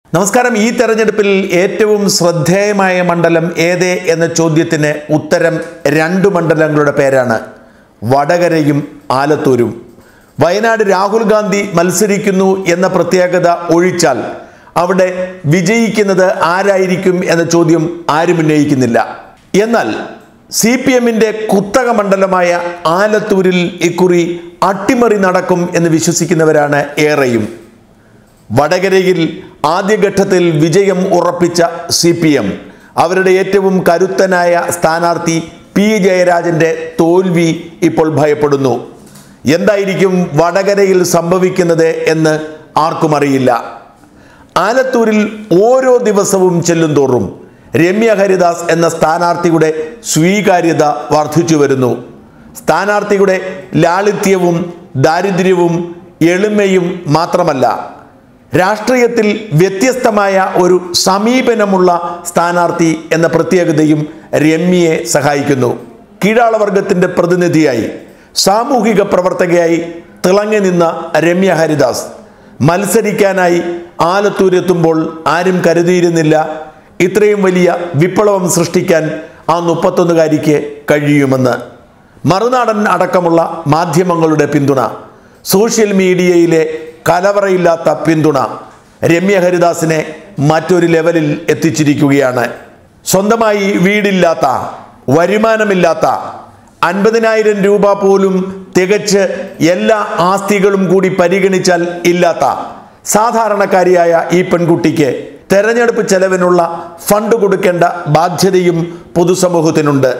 നമസ്കാരം ഈ തെരഞ്ഞെടുപ്പിൽ ഏറ്റവും ശ്രദ്ധേയമായ മണ്ഡലം ഏത് എന്ന ചോദ്യത്തിന് ഉത്തരം രണ്ട് മണ്ഡലങ്ങളുടെ പേരാണ് വടകരയും ആലത്തൂരും വയനാട് രാഹുൽ ഗാന്ധി മത്സരിക്കുന്നു എന്ന പ്രത്യേകത ഒഴിച്ചാൽ അവിടെ വിജയിക്കുന്നത് ആരായിരിക്കും എന്ന ചോദ്യം ആരും ഉന്നയിക്കുന്നില്ല എന്നാൽ സി പി എമ്മിൻ്റെ കുത്തക മണ്ഡലമായ ആലത്തൂരിൽ ഇക്കുറി അട്ടിമറി നടക്കും എന്ന് വിശ്വസിക്കുന്നവരാണ് ഏറെയും വടകരയിൽ ആദ്യഘട്ടത്തിൽ വിജയം ഉറപ്പിച്ച സി പി എം അവരുടെ ഏറ്റവും കരുത്തനായ സ്ഥാനാർത്ഥി പി ജയരാജന്റെ തോൽവി ഇപ്പോൾ ഭയപ്പെടുന്നു എന്തായിരിക്കും വടകരയിൽ സംഭവിക്കുന്നത് എന്ന് ആർക്കും അറിയില്ല ആലത്തൂരിൽ ഓരോ ദിവസവും ചെല്ലുന്തോറും രമ്യ ഹരിദാസ് എന്ന സ്ഥാനാർത്ഥിയുടെ സ്വീകാര്യത വർദ്ധിച്ചു വരുന്നു സ്ഥാനാർത്ഥിയുടെ ലാളിത്യവും ദാരിദ്ര്യവും എളിമയും മാത്രമല്ല രാഷ്ട്രീയത്തിൽ വ്യത്യസ്തമായ ഒരു സമീപനമുള്ള സ്ഥാനാർത്ഥി എന്ന പ്രത്യേകതയും രമ്യയെ സഹായിക്കുന്നു കീഴാളവർഗത്തിന്റെ പ്രതിനിധിയായി സാമൂഹിക പ്രവർത്തകയായി തിളങ്ങി നിന്ന രമ്യ ഹരിദാസ് മത്സരിക്കാനായി ആലത്തൂരെത്തുമ്പോൾ ആരും കരുതിയിരുന്നില്ല ഇത്രയും വലിയ വിപ്ലവം സൃഷ്ടിക്കാൻ ആ മുപ്പത്തൊന്നുകാരിക്ക് കഴിയുമെന്ന് മറുനാടൻ അടക്കമുള്ള മാധ്യമങ്ങളുടെ പിന്തുണ സോഷ്യൽ മീഡിയയിലെ കലവറയില്ലാത്ത പിന്തുണ രമ്യ ഹരിദാസിനെ മറ്റൊരു ലെവലിൽ എത്തിച്ചിരിക്കുകയാണ് സ്വന്തമായി വീടില്ലാത്ത വരുമാനമില്ലാത്ത അൻപതിനായിരം രൂപ പോലും തികച്ച് എല്ലാ ആസ്തികളും കൂടി പരിഗണിച്ചാൽ ഇല്ലാത്ത സാധാരണക്കാരിയായ ഈ പെൺകുട്ടിക്ക് തെരഞ്ഞെടുപ്പ് ചെലവിനുള്ള ഫണ്ട് കൊടുക്കേണ്ട ബാധ്യതയും പൊതുസമൂഹത്തിനുണ്ട്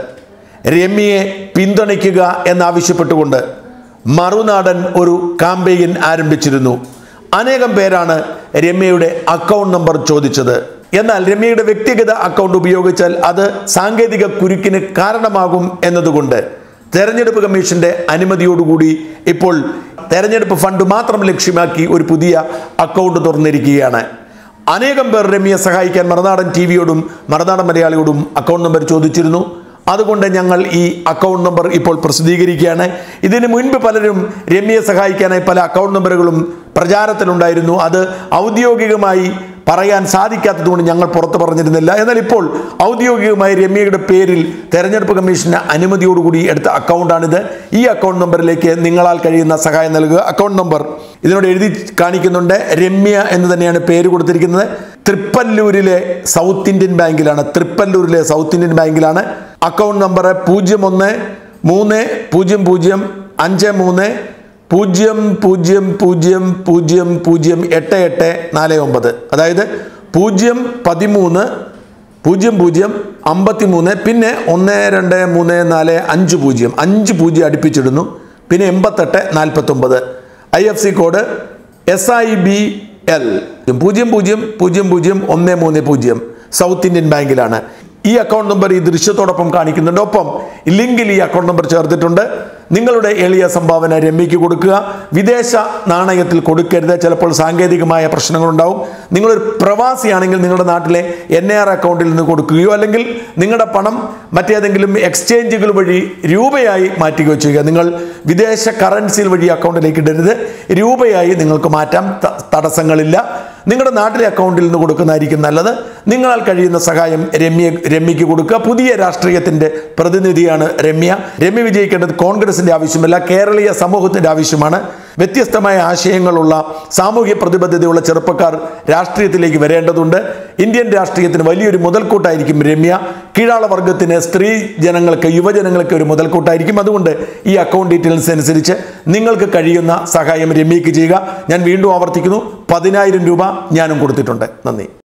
രമ്യയെ പിന്തുണയ്ക്കുക എന്നാവശ്യപ്പെട്ടുകൊണ്ട് മറുനാടൻ ഒരു കാമ്പയിൻ ആരംഭിച്ചിരുന്നു അനേകം പേരാണ് രമ്യയുടെ അക്കൗണ്ട് നമ്പർ ചോദിച്ചത് എന്നാൽ രമ്യയുടെ വ്യക്തിഗത അക്കൗണ്ട് ഉപയോഗിച്ചാൽ അത് സാങ്കേതിക കുരുക്കിന് കാരണമാകും എന്നതുകൊണ്ട് തെരഞ്ഞെടുപ്പ് കമ്മീഷന്റെ അനുമതിയോടുകൂടി ഇപ്പോൾ തെരഞ്ഞെടുപ്പ് ഫണ്ട് മാത്രം ലക്ഷ്യമാക്കി ഒരു പുതിയ അക്കൗണ്ട് തുറന്നിരിക്കുകയാണ് അനേകം പേർ രമ്യയെ സഹായിക്കാൻ മറുനാടൻ ടി വിയോടും മറുനാടൻ മലയാളിയോടും അക്കൗണ്ട് നമ്പർ ചോദിച്ചിരുന്നു അതുകൊണ്ട് ഞങ്ങൾ ഈ അക്കൗണ്ട് നമ്പർ ഇപ്പോൾ പ്രസിദ്ധീകരിക്കുകയാണ് ഇതിന് മുൻപ് പലരും രമ്യയെ സഹായിക്കാനായി പല അക്കൗണ്ട് നമ്പറുകളും പ്രചാരത്തിലുണ്ടായിരുന്നു അത് ഔദ്യോഗികമായി പറയാൻ സാധിക്കാത്തതുകൊണ്ട് ഞങ്ങൾ പുറത്ത് പറഞ്ഞിരുന്നില്ല എന്നാൽ ഇപ്പോൾ ഔദ്യോഗികമായി രമ്യയുടെ പേരിൽ തെരഞ്ഞെടുപ്പ് കമ്മീഷന് അനുമതിയോടുകൂടി എടുത്ത അക്കൗണ്ടാണിത് ഈ അക്കൗണ്ട് നമ്പറിലേക്ക് നിങ്ങളാൽ കഴിയുന്ന സഹായം നൽകുക അക്കൗണ്ട് നമ്പർ ഇതിനോട് എഴുതി കാണിക്കുന്നുണ്ട് രമ്യ എന്ന് തന്നെയാണ് പേര് കൊടുത്തിരിക്കുന്നത് തൃപ്പല്ലൂരിലെ സൗത്ത് ഇന്ത്യൻ ബാങ്കിലാണ് തൃപ്പല്ലൂരിലെ സൗത്ത് ഇന്ത്യൻ ബാങ്കിലാണ് അക്കൗണ്ട് നമ്പർ പൂജ്യം ഒന്ന് മൂന്ന് പൂജ്യം പൂജ്യം അഞ്ച് മൂന്ന് പൂജ്യം പൂജ്യം പൂജ്യം പൂജ്യം പൂജ്യം എട്ട് എട്ട് നാല് ഒമ്പത് അതായത് പൂജ്യം പതിമൂന്ന് പൂജ്യം പൂജ്യം അമ്പത്തി മൂന്ന് പിന്നെ ഒന്ന് രണ്ട് മൂന്ന് നാല് അഞ്ച് പൂജ്യം അഞ്ച് പൂജ്യം അടുപ്പിച്ചിടുന്നു പിന്നെ എൺപത്തെട്ട് നാൽപ്പത്തൊമ്പത് I F C code S I B L പൂജ്യം പൂജ്യം പൂജ്യം പൂജ്യം ഒന്ന് മൂന്ന് പൂജ്യം സൗത്ത് ഇന്ത്യൻ ബാങ്കിലാണ് ഈ അക്കൗണ്ട് നമ്പർ ഈ ദൃശ്യത്തോടൊപ്പം കാണിക്കുന്നുണ്ട് ഒപ്പം ലിങ്കിൽ ഈ അക്കൗണ്ട് നമ്പർ ചേർത്തിട്ടുണ്ട് നിങ്ങളുടെ എളിയ സംഭാവന രമ്യയ്ക്ക് കൊടുക്കുക വിദേശ നാണയത്തിൽ കൊടുക്കരുത് ചിലപ്പോൾ സാങ്കേതികമായ പ്രശ്നങ്ങളുണ്ടാവും നിങ്ങളൊരു പ്രവാസിയാണെങ്കിൽ നിങ്ങളുടെ നാട്ടിലെ എൻ ആർ അക്കൗണ്ടിൽ നിന്ന് കൊടുക്കുകയോ അല്ലെങ്കിൽ നിങ്ങളുടെ പണം മറ്റേതെങ്കിലും എക്സ്ചേഞ്ചുകൾ വഴി രൂപയായി മാറ്റുകയോ ചെയ്യുക നിങ്ങൾ വിദേശ കറൻസിയിൽ വഴി അക്കൗണ്ടിലേക്ക് ഇടരുത് രൂപയായി നിങ്ങൾക്ക് മാറ്റാം ത- തടസ്സങ്ങളില്ല നിങ്ങളുടെ നാട്ടിലെ അക്കൗണ്ടിൽ നിന്ന് കൊടുക്കുന്നതായിരിക്കും നല്ലത് നിങ്ങളാൽ കഴിയുന്ന സഹായം രമ്യ രമ്യയ്ക്ക് കൊടുക്കുക പുതിയ രാഷ്ട്രീയത്തിന്റെ പ്രതിനിധിയാണ് രമ്യ രമ്യ വിജയിക്കേണ്ടത് കോൺഗ്രസിന്റെ ആവശ്യമല്ല കേരളീയ സമൂഹത്തിന്റെ ആവശ്യമാണ് വ്യത്യസ്തമായ ആശയങ്ങളുള്ള സാമൂഹ്യ പ്രതിബദ്ധതയുള്ള ചെറുപ്പക്കാർ രാഷ്ട്രീയത്തിലേക്ക് വരേണ്ടതുണ്ട് ഇന്ത്യൻ രാഷ്ട്രീയത്തിന് വലിയൊരു മുതൽക്കൂട്ടായിരിക്കും രമ്യ കീഴാള വർഗത്തിന് സ്ത്രീ ജനങ്ങൾക്ക് യുവജനങ്ങൾക്ക് ഒരു മുതൽക്കൂട്ടായിരിക്കും അതുകൊണ്ട് ഈ അക്കൗണ്ട് ഡീറ്റെയിൽസ് അനുസരിച്ച് നിങ്ങൾക്ക് കഴിയുന്ന സഹായം രമ്യയ്ക്ക് ചെയ്യുക ഞാൻ വീണ്ടും ആവർത്തിക്കുന്നു പതിനായിരം രൂപ ഞാനും കൊടുത്തിട്ടുണ്ട് നന്ദി